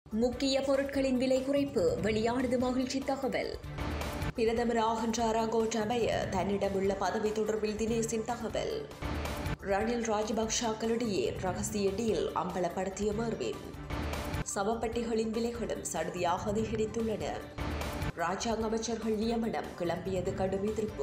முக்கிய பொருட்களின் விலை குறைப்பு வெளியானது மகிழ்ச்சி தகவல் பிரதமர் ஆகின்றாரா கோட்டாபய தன்னிடமுள்ள பதவி தொடர்பில் தினேஷின் தகவல் ரணில் ராஜபக்ஷாக்களிடையே ரகசிய டீல் அம்பலப்படுத்திய மர்வின் சவப்பட்டிகளின் விலைகளும் சடுதியாக அதிகரித்துள்ளன ராஜாங்க அமைச்சர்கள் நியமனம் கிளம்பியது கடும் எதிர்ப்பு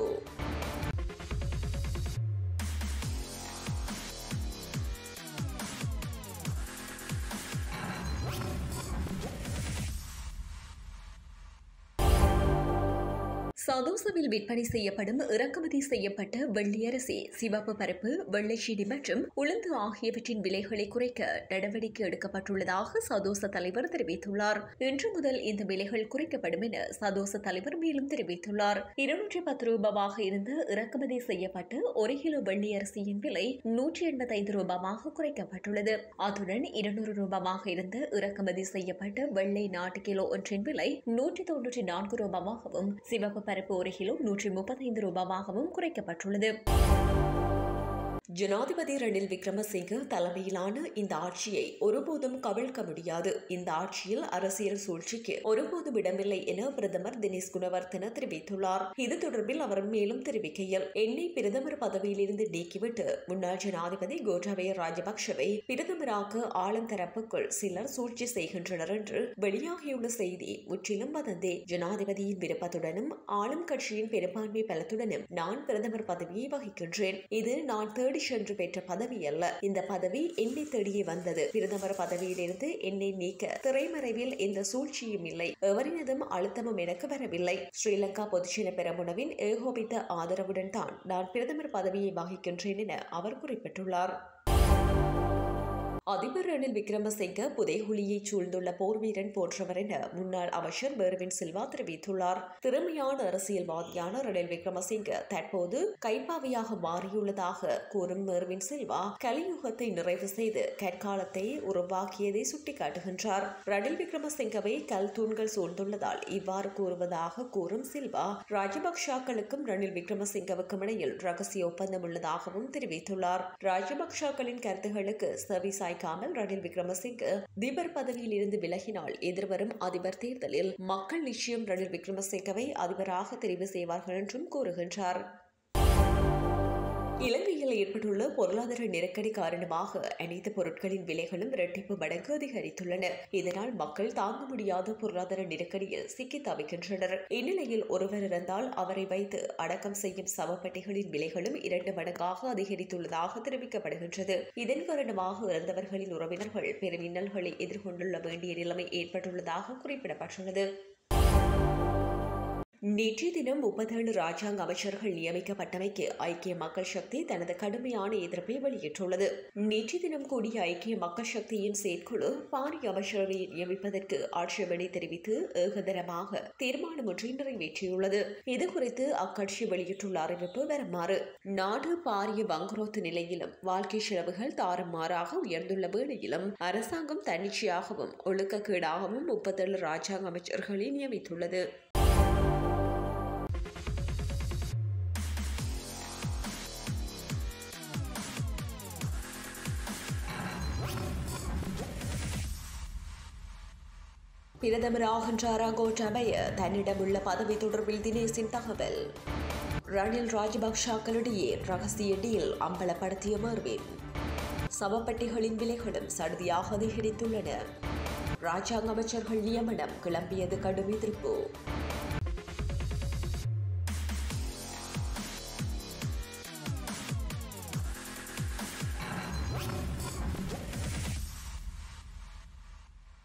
சதோசவில் விற்பனை செய்யப்படும் இறக்குமதி செய்யப்பட்ட வெள்ளியரசி சிவப்பு பருப்பு வெள்ளைச்சீனி மற்றும் உளுந்து ஆகியவற்றின் விலைகளை குறைக்க நடவடிக்கை எடுக்கப்பட்டுள்ளதாக சதோச தலைவர் தெரிவித்துள்ளார் இன்று முதல் இந்த விலைகள் குறைக்கப்படும் என சதோச தலைவர் மேலும் தெரிவித்துள்ளார் இருநூற்றி பத்து ரூபாவாக இருந்து இறக்குமதி செய்யப்பட்டு ஒரு கிலோ வெள்ளியரசியின் விலை நூற்றி எண்பத்தைந்து ரூபாவாக குறைக்கப்பட்டுள்ளது அத்துடன் இருநூறு ரூபாவாக இருந்து இறக்குமதி செய்யப்பட்ட வெள்ளை நாட்டு கிலோ ஒன்றின் விலை நூற்றி தொன்னூற்றி நான்கு ரூபாவாகவும் சிவப்பு பருப்பு ஒரு கிலோ நூற்றி முப்பத்தைந்து ரூபாவாகவும் குறைக்கப்பட்டுள்ளது ஜனாதிபதி ரணில் விக்ரமசிங்க தலைமையிலான இந்த ஆட்சியை ஒருபோதும் கவிழ்க்க முடியாது இந்த ஆட்சியில் அரசியல் சூழ்ச்சிக்கு ஒருபோதும் இடமில்லை என பிரதமர் தினேஷ் குணவர்த்தன தெரிவித்துள்ளார் இது தொடர்பில் அவர் மேலும் தெரிவிக்கையில் என்னை பிரதமர் பதவியிலிருந்து நீக்கிவிட்டு முன்னாள் ஜனாதிபதி கோட்டாபய ராஜபக்ஷவை பிரதமராக்க ஆளும் தரப்புக்குள் சிலர் சூழ்ச்சி செய்கின்றனர் என்று வெளியாகியுள்ள செய்தி முற்றிலும் வதந்தே ஜனாதிபதியின் விருப்பத்துடனும் ஆளும் கட்சியின் பெரும்பான்மை பலத்துடனும் நான் பிரதமர் பதவியை வகிக்கின்றேன் இது நான் தேடி சென்று பெற்ற பதவி அல்ல இந்த பதவி என்னை தேடியே வந்தது பிரதமர் பதவியிலிருந்து என்னை நீக்க திரைமறைவில் எந்த சூழ்ச்சியும் இல்லை எவரினதும் அழுத்தமும் எனக்கு வரவில்லை ஸ்ரீலங்கா பொதுச்சின பெரமுனவின் ஏகோபித்த ஆதரவுடன் தான் நான் பிரதமர் பதவியை வகிக்கின்றேன் என அவர் குறிப்பிட்டுள்ளார் அதிபர் ரணில் விக்ரமசிங்க புதைகுழியை சூழ்ந்துள்ள போர் வீரன் போன்றவர் என முன்னாள் அமைச்சர் பெர்வின் சில்வா தெரிவித்துள்ளார் திறமையான அரசியல்வாதியான ரணில் விக்ரமசிங்க தற்போது கைப்பாவையாக மாறியுள்ளதாக கூறும் மெர்வின் சில்வா கலியுகத்தை நிறைவு செய்து கற்காலத்தை உருவாக்கியதை சுட்டிக்காட்டுகின்றார் ரணில் விக்ரமசிங்கவை கல் தூண்கள் சூழ்ந்துள்ளதால் இவ்வாறு கூறுவதாக கூறும் சில்வா ராஜபக்ஷாக்களுக்கும் ரணில் விக்ரமசிங்கவுக்கும் இடையில் ரகசிய ஒப்பந்தம் உள்ளதாகவும் தெரிவித்துள்ளார் ராஜபக்ஷாக்களின் கருத்துகளுக்கு செவி சாய்க்காமல் ரணில் விக்ரமசிங்கே அதிபர் பதவியில் இருந்து விலகினால் எதிர்வரும் அதிபர் தேர்தலில் மக்கள் நிச்சயம் ரணில் விக்ரமசிங்கவை அதிபராக தெரிவு செய்வார்கள் என்றும் கூறுகின்றார் இலங்கையில் ஏற்பட்டுள்ள பொருளாதார நெருக்கடி காரணமாக அனைத்து பொருட்களின் விலைகளும் இரட்டிப்பு மடங்கு அதிகரித்துள்ளன இதனால் மக்கள் தாங்க முடியாத பொருளாதார நெருக்கடியில் சிக்கி தவிக்கின்றனர் இந்நிலையில் ஒருவர் இறந்தால் அவரை வைத்து அடக்கம் செய்யும் சவப்பட்டிகளின் விலைகளும் இரண்டு மடங்காக அதிகரித்துள்ளதாக தெரிவிக்கப்படுகின்றது இதன் காரணமாக இறந்தவர்களின் உறவினர்கள் பெரும் இன்னல்களை எதிர்கொண்டுள்ள வேண்டிய நிலைமை ஏற்பட்டுள்ளதாக குறிப்பிடப்பட்டுள்ளது நேற்றைய தினம் முப்பத்தேழு ராஜாங்க அமைச்சர்கள் நியமிக்கப்பட்டமைக்கு ஐக்கிய மக்கள் சக்தி தனது கடுமையான எதிர்ப்பை வெளியிட்டுள்ளது நேற்றைய தினம் கூடிய ஐக்கிய மக்கள் சக்தியின் செயற்குழு பாரிய அமைச்சரவையை நியமிப்பதற்கு ஆட்சேபனை தெரிவித்து ஏகதரமாக தீர்மானம் ஒன்றை நிறைவேற்றியுள்ளது இதுகுறித்து அக்கட்சி வெளியிட்டுள்ள அறிவிப்பு வருமாறு நாடு பாரிய வங்குரோத்து நிலையிலும் வாழ்க்கை செலவுகள் தாறுமாறாக உயர்ந்துள்ள வேளையிலும் அரசாங்கம் தன்னிச்சையாகவும் ஒழுக்கக்கேடாகவும் முப்பத்தேழு ராஜாங்க அமைச்சர்களை நியமித்துள்ளது பிரதமர் ஆகின்றாரா கோட்டாபய தன்னிடமுள்ள பதவி தொடர்பில் தினேஷின் தகவல் ரணில் ராஜபக்ஷாக்களிடையே ரகசிய டீல் அம்பலப்படுத்திய மர்வின் சவப்பட்டிகளின் விலைகளும் சடுதியாக அதிகரித்துள்ளன ராஜாங்க அமைச்சர்கள் நியமனம் கிளம்பியது கடும் எதிர்ப்பு